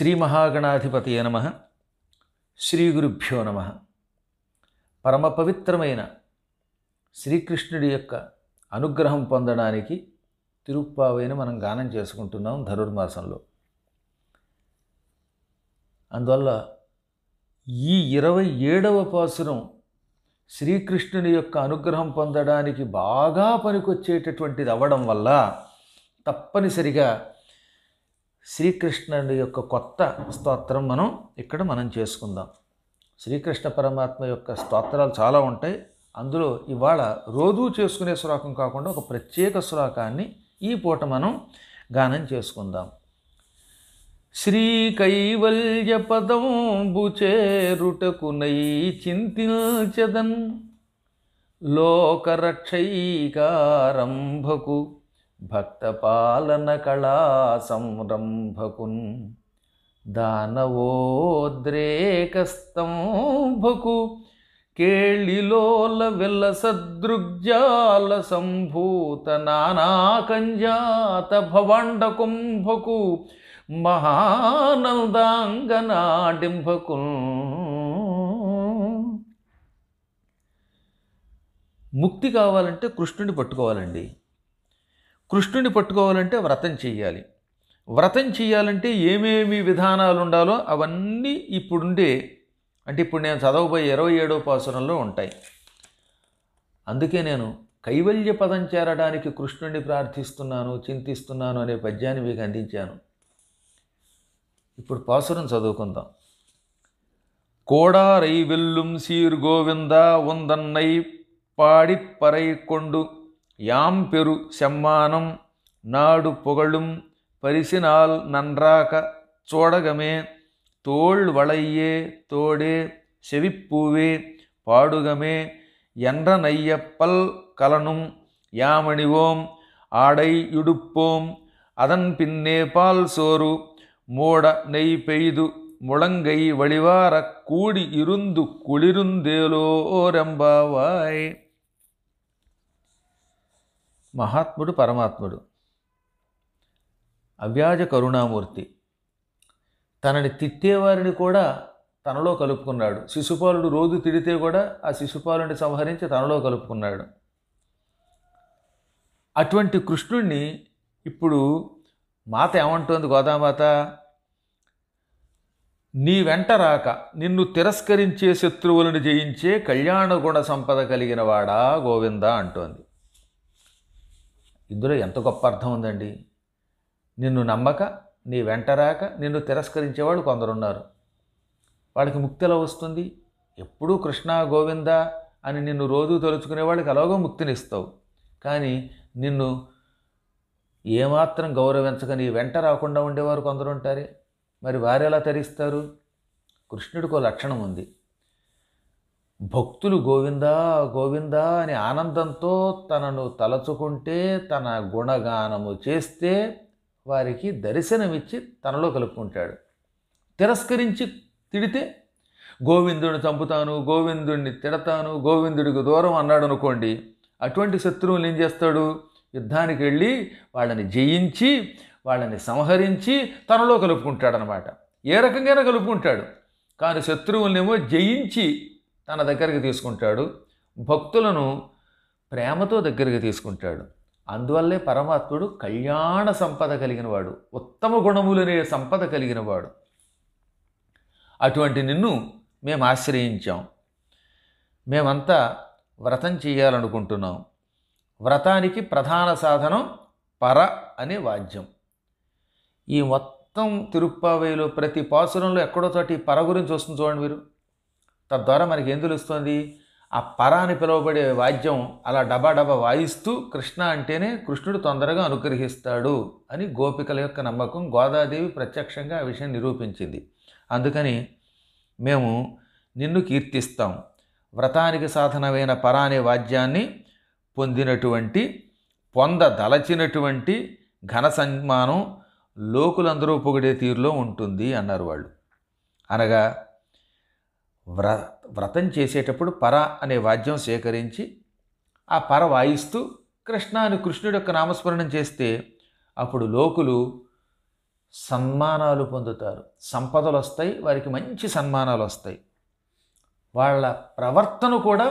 శ్రీ మహాగణాధిపతి నమ శ్రీ గురుభ్యో నమ పరమ పవిత్రమైన శ్రీకృష్ణుడి యొక్క అనుగ్రహం పొందడానికి తిరుప్పావైన మనం గానం చేసుకుంటున్నాం ధనుర్మాసంలో అందువల్ల ఈ ఇరవై ఏడవ పాసురం శ్రీకృష్ణుని యొక్క అనుగ్రహం పొందడానికి బాగా పనికొచ్చేటటువంటిది అవ్వడం వల్ల తప్పనిసరిగా శ్రీకృష్ణుడి యొక్క కొత్త స్తోత్రం మనం ఇక్కడ మనం చేసుకుందాం శ్రీకృష్ణ పరమాత్మ యొక్క స్తోత్రాలు చాలా ఉంటాయి అందులో ఇవాళ రోజూ చేసుకునే శ్లోకం కాకుండా ఒక ప్రత్యేక శ్లోకాన్ని ఈ పూట మనం గానం చేసుకుందాం శ్రీ కైవల్య పదంబు చేరుటకునై చింతించదన్ లోకరక్షైకారంభకు భక్త పాలన కళా సంరంభకున్ దానవోద్రేకస్తంభకు కేళిలోల వెల్ల సదృగ్జాల సంభూత నానాకంజాత భవాండ కుంభకు మహానందాంగనాడింభకు ముక్తి కావాలంటే కృష్ణుని పట్టుకోవాలండి కృష్ణుని పట్టుకోవాలంటే వ్రతం చెయ్యాలి వ్రతం చెయ్యాలంటే ఏమేమి విధానాలు ఉండాలో అవన్నీ ఇప్పుడుండే అంటే ఇప్పుడు నేను చదవబోయే ఇరవై ఏడవ పాసురంలో ఉంటాయి అందుకే నేను కైవల్య పదం చేరడానికి కృష్ణుడిని ప్రార్థిస్తున్నాను చింతిస్తున్నాను అనే పద్యాన్ని మీకు అందించాను ఇప్పుడు పాసురం చదువుకుందాం కోడారై వెల్లుం సీర్ గోవింద ఉందన్నై పాడిప్పరై కొండు యాం పెరు செம்மானம் நாடு புகழும் பரிசினால் நன்றாக சோடகமே தோள் வளையே தோடே செவிப்பூவே பாடுகமே என்ற நையப்பல் கலனும் யாமணிவோம் ஆடை இடுப்போம் அதன் பின்னே பால் சோறு மூட நெய் பெய்து முழங்கை வழிவார கூடி இருந்து குளிருந்தேலோரெம்பாவாய் మహాత్ముడు పరమాత్ముడు అవ్యాజ కరుణామూర్తి తనని తిట్టేవారిని కూడా తనలో కలుపుకున్నాడు శిశుపాలుడు రోజు తిడితే కూడా ఆ శిశుపాలుని సంహరించి తనలో కలుపుకున్నాడు అటువంటి కృష్ణుణ్ణి ఇప్పుడు మాత ఏమంటోంది గోదామాత నీ వెంట రాక నిన్ను తిరస్కరించే శత్రువులను జయించే కళ్యాణ గుణ సంపద కలిగిన వాడా గోవింద అంటోంది ఇందులో ఎంత గొప్ప అర్థం ఉందండి నిన్ను నమ్మక నీ వెంట రాక నిన్ను తిరస్కరించేవాళ్ళు కొందరున్నారు వాళ్ళకి ముక్తి ఎలా వస్తుంది ఎప్పుడూ కృష్ణ గోవింద అని నిన్ను రోజు తలుచుకునే వాళ్ళకి ఎలాగో ముక్తినిస్తావు కానీ నిన్ను ఏమాత్రం గౌరవించక నీ వెంట రాకుండా ఉండేవారు కొందరు ఉంటారే మరి వారు ఎలా తరిస్తారు కృష్ణుడికి ఒక లక్షణం ఉంది భక్తులు గోవిందా గోవిందా అని ఆనందంతో తనను తలచుకుంటే తన గుణగానము చేస్తే వారికి దర్శనమిచ్చి తనలో కలుపుకుంటాడు తిరస్కరించి తిడితే గోవిందుడిని చంపుతాను గోవిందుడిని తిడతాను గోవిందుడికి దూరం అన్నాడు అనుకోండి అటువంటి శత్రువులు ఏం చేస్తాడు యుద్ధానికి వెళ్ళి వాళ్ళని జయించి వాళ్ళని సంహరించి తనలో కలుపుకుంటాడనమాట ఏ రకంగానే కలుపుకుంటాడు కానీ శత్రువులనేమో జయించి తన దగ్గరికి తీసుకుంటాడు భక్తులను ప్రేమతో దగ్గరికి తీసుకుంటాడు అందువల్లే పరమాత్ముడు కళ్యాణ సంపద కలిగినవాడు ఉత్తమ గుణములనే సంపద కలిగినవాడు అటువంటి నిన్ను మేము ఆశ్రయించాం మేమంతా వ్రతం చేయాలనుకుంటున్నాం వ్రతానికి ప్రధాన సాధనం పర అనే వాద్యం ఈ మొత్తం తిరుప్పావేలో ప్రతి పాసురంలో ఎక్కడో చోట ఈ పర గురించి వస్తుంది చూడండి మీరు తద్వారా మనకి ఏం తెలుస్తుంది ఆ పర అని పిలువబడే వాద్యం అలా డబా డబా వాయిస్తూ కృష్ణ అంటేనే కృష్ణుడు తొందరగా అనుగ్రహిస్తాడు అని గోపికల యొక్క నమ్మకం గోదాదేవి ప్రత్యక్షంగా ఆ విషయం నిరూపించింది అందుకని మేము నిన్ను కీర్తిస్తాం వ్రతానికి సాధనమైన పర అనే వాద్యాన్ని పొందినటువంటి పొందదలచినటువంటి ఘన సన్మానం లోకులందరూ పొగిడే తీరులో ఉంటుంది అన్నారు వాళ్ళు అనగా వ్ర వ్రతం చేసేటప్పుడు పర అనే వాద్యం సేకరించి ఆ పర వాయిస్తూ కృష్ణ అని కృష్ణుడి యొక్క నామస్మరణం చేస్తే అప్పుడు లోకులు సన్మానాలు పొందుతారు సంపదలు వస్తాయి వారికి మంచి సన్మానాలు వస్తాయి వాళ్ళ ప్రవర్తన కూడా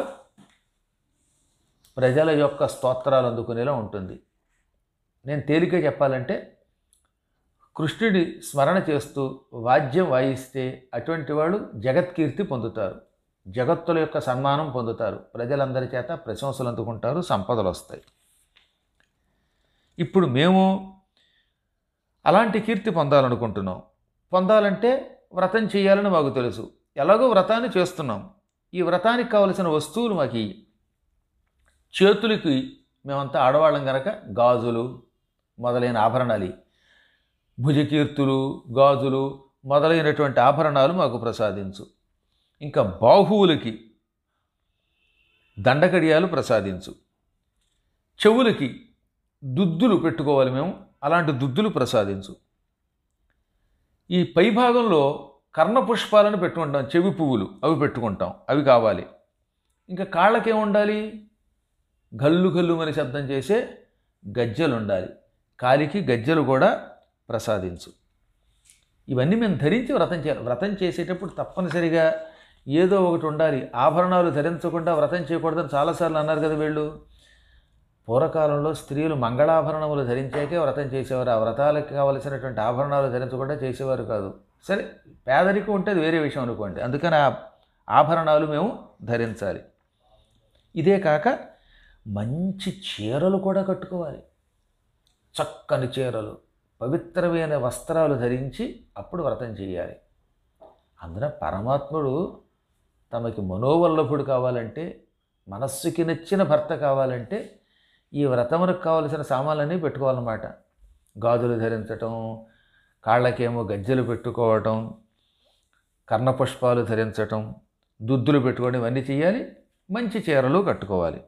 ప్రజల యొక్క స్తోత్రాలు అందుకునేలా ఉంటుంది నేను తేలిక చెప్పాలంటే కృష్ణుడి స్మరణ చేస్తూ వాద్యం వాయిస్తే అటువంటి వాళ్ళు జగత్కీర్తి పొందుతారు జగత్తుల యొక్క సన్మానం పొందుతారు ప్రజలందరి చేత ప్రశంసలు అందుకుంటారు సంపదలు వస్తాయి ఇప్పుడు మేము అలాంటి కీర్తి పొందాలనుకుంటున్నాం పొందాలంటే వ్రతం చేయాలని మాకు తెలుసు ఎలాగో వ్రతాన్ని చేస్తున్నాం ఈ వ్రతానికి కావలసిన వస్తువులు మాకు ఇయ్యి. చేతులకి మేమంతా ఆడవాళ్ళం కనుక గాజులు మొదలైన ఆభరణాలు ఇయ్యి. భుజకీర్తులు గాజులు మొదలైనటువంటి ఆభరణాలు మాకు ప్రసాదించు ఇంకా బాహువులకి దండకడియాలు ప్రసాదించు చెవులకి దుద్దులు పెట్టుకోవాలి మేము అలాంటి దుద్దులు ప్రసాదించు ఈ పై భాగంలో కర్ణపుష్పాలను పెట్టుకుంటాం చెవి పువ్వులు అవి పెట్టుకుంటాం అవి కావాలి ఇంకా కాళ్ళకేం ఉండాలి గల్లు గల్లు అని శబ్దం చేసే గజ్జెలు ఉండాలి కాలికి గజ్జెలు కూడా ప్రసాదించు ఇవన్నీ మేము ధరించి వ్రతం చేయాలి వ్రతం చేసేటప్పుడు తప్పనిసరిగా ఏదో ఒకటి ఉండాలి ఆభరణాలు ధరించకుండా వ్రతం చేయకూడదని చాలాసార్లు అన్నారు కదా వీళ్ళు పూర్వకాలంలో స్త్రీలు మంగళాభరణములు ధరించాకే వ్రతం చేసేవారు ఆ వ్రతాలకు కావలసినటువంటి ఆభరణాలు ధరించకుండా చేసేవారు కాదు సరే పేదరికం ఉంటే అది వేరే విషయం అనుకోండి అందుకని ఆ ఆభరణాలు మేము ధరించాలి ఇదే కాక మంచి చీరలు కూడా కట్టుకోవాలి చక్కని చీరలు పవిత్రమైన వస్త్రాలు ధరించి అప్పుడు వ్రతం చేయాలి అందున పరమాత్ముడు తమకి మనోవల్లభుడు కావాలంటే మనస్సుకి నచ్చిన భర్త కావాలంటే ఈ వ్రతమునకు కావలసిన సామాన్లన్నీ పెట్టుకోవాలన్నమాట గాజులు ధరించటం కాళ్ళకేమో గజ్జెలు పెట్టుకోవటం కర్ణపుష్పాలు ధరించటం దుద్దులు పెట్టుకోవడం ఇవన్నీ చేయాలి మంచి చీరలు కట్టుకోవాలి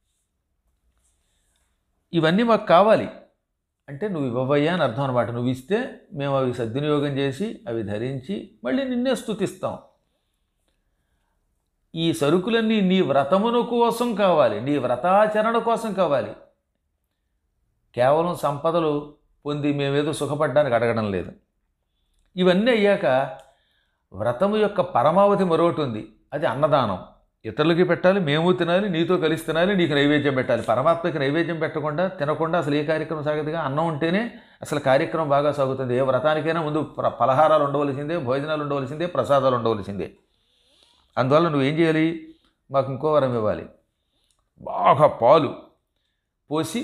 ఇవన్నీ మాకు కావాలి అంటే నువ్వు ఇవ్వబోయ్యా అని అర్థం అనమాట నువ్వు ఇస్తే మేము అవి సద్వినియోగం చేసి అవి ధరించి మళ్ళీ నిన్నే స్తుతిస్తాం ఈ సరుకులన్నీ నీ వ్రతమును కోసం కావాలి నీ వ్రతాచరణ కోసం కావాలి కేవలం సంపదలు పొంది మేమేదో సుఖపడ్డానికి అడగడం లేదు ఇవన్నీ అయ్యాక వ్రతము యొక్క పరమావధి మరొకటి ఉంది అది అన్నదానం ఇతరులకి పెట్టాలి మేము తినాలి నీతో కలిసి తినాలి నీకు నైవేద్యం పెట్టాలి పరమాత్మకి నైవేద్యం పెట్టకుండా తినకుండా అసలు ఏ కార్యక్రమం సాగదుగా అన్నం ఉంటేనే అసలు కార్యక్రమం బాగా సాగుతుంది ఏ వ్రతానికైనా ముందు ప్ర- పలహారాలు ఉండవలసిందే భోజనాలు ఉండవలసిందే ప్రసాదాలు ఉండవలసిందే అందువల్ల నువ్వేం చేయాలి మాకు ఇంకో వరం ఇవ్వాలి బాగా పాలు పోసి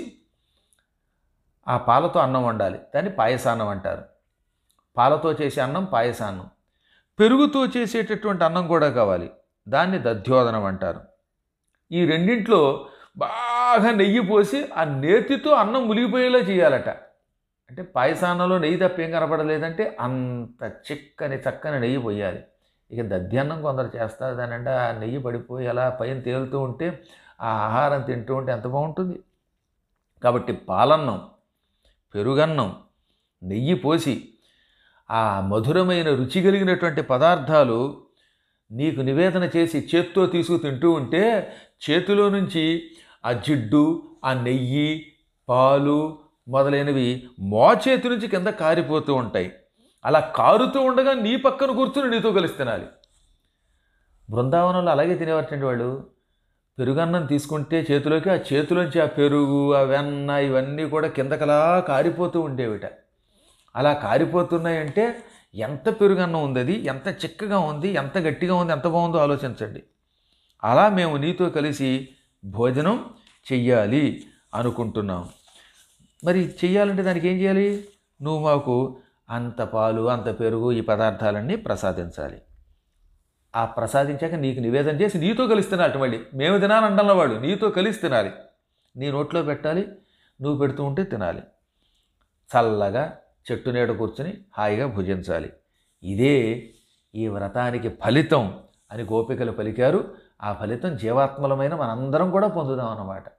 ఆ పాలతో అన్నం వండాలి దాన్ని పాయసాన్నం అంటారు పాలతో చేసే అన్నం పాయసాన్నం పెరుగుతో చేసేటటువంటి అన్నం కూడా కావాలి దాన్ని దధ్యోదనం అంటారు ఈ రెండింట్లో బాగా నెయ్యి పోసి ఆ నేతితో అన్నం మునిగిపోయేలా చేయాలట అంటే పాయసాన్నంలో నెయ్యి తప్ప ఏం కనపడలేదంటే అంత చిక్కని చక్కని నెయ్యి పోయాలి ఇక దధ్యాన్నం కొందరు చేస్తారు దానంటే ఆ నెయ్యి పడిపోయి అలా పైన తేలుతూ ఉంటే ఆ ఆహారం తింటూ ఉంటే ఎంత బాగుంటుంది కాబట్టి పాలన్నం పెరుగన్నం నెయ్యి పోసి ఆ మధురమైన రుచి కలిగినటువంటి పదార్థాలు నీకు నివేదన చేసి చేత్తో తీసుకు తింటూ ఉంటే చేతిలో నుంచి ఆ జిడ్డు ఆ నెయ్యి పాలు మొదలైనవి మో చేతి నుంచి కింద కారిపోతూ ఉంటాయి అలా కారుతూ ఉండగా నీ పక్కన కూర్చుని నీతో కలిసి తినాలి బృందావనంలో అలాగే తినేవారటండి వాళ్ళు పెరుగన్నం తీసుకుంటే చేతిలోకి ఆ చేతిలోంచి ఆ పెరుగు ఆ వెన్న ఇవన్నీ కూడా కిందకలా కారిపోతూ ఉండేవిట అలా కారిపోతున్నాయంటే ఎంత పెరుగన్నం ఉంది అది ఎంత చిక్కగా ఉంది ఎంత గట్టిగా ఉంది ఎంత బాగుందో ఆలోచించండి అలా మేము నీతో కలిసి భోజనం చెయ్యాలి అనుకుంటున్నాం మరి చెయ్యాలంటే దానికి ఏం చేయాలి నువ్వు మాకు అంత పాలు అంత పెరుగు ఈ పదార్థాలన్నీ ప్రసాదించాలి ఆ ప్రసాదించాక నీకు నివేదన చేసి నీతో కలిసి తినాలి మళ్ళీ మేము తినాలి అంటన్న వాడు నీతో కలిసి తినాలి నీ నోట్లో పెట్టాలి నువ్వు పెడుతూ ఉంటే తినాలి చల్లగా చెట్టు నీడ కూర్చుని హాయిగా భుజించాలి ఇదే ఈ వ్రతానికి ఫలితం అని గోపికలు పలికారు ఆ ఫలితం జీవాత్మలమైన మనందరం కూడా పొందుదాం అన్నమాట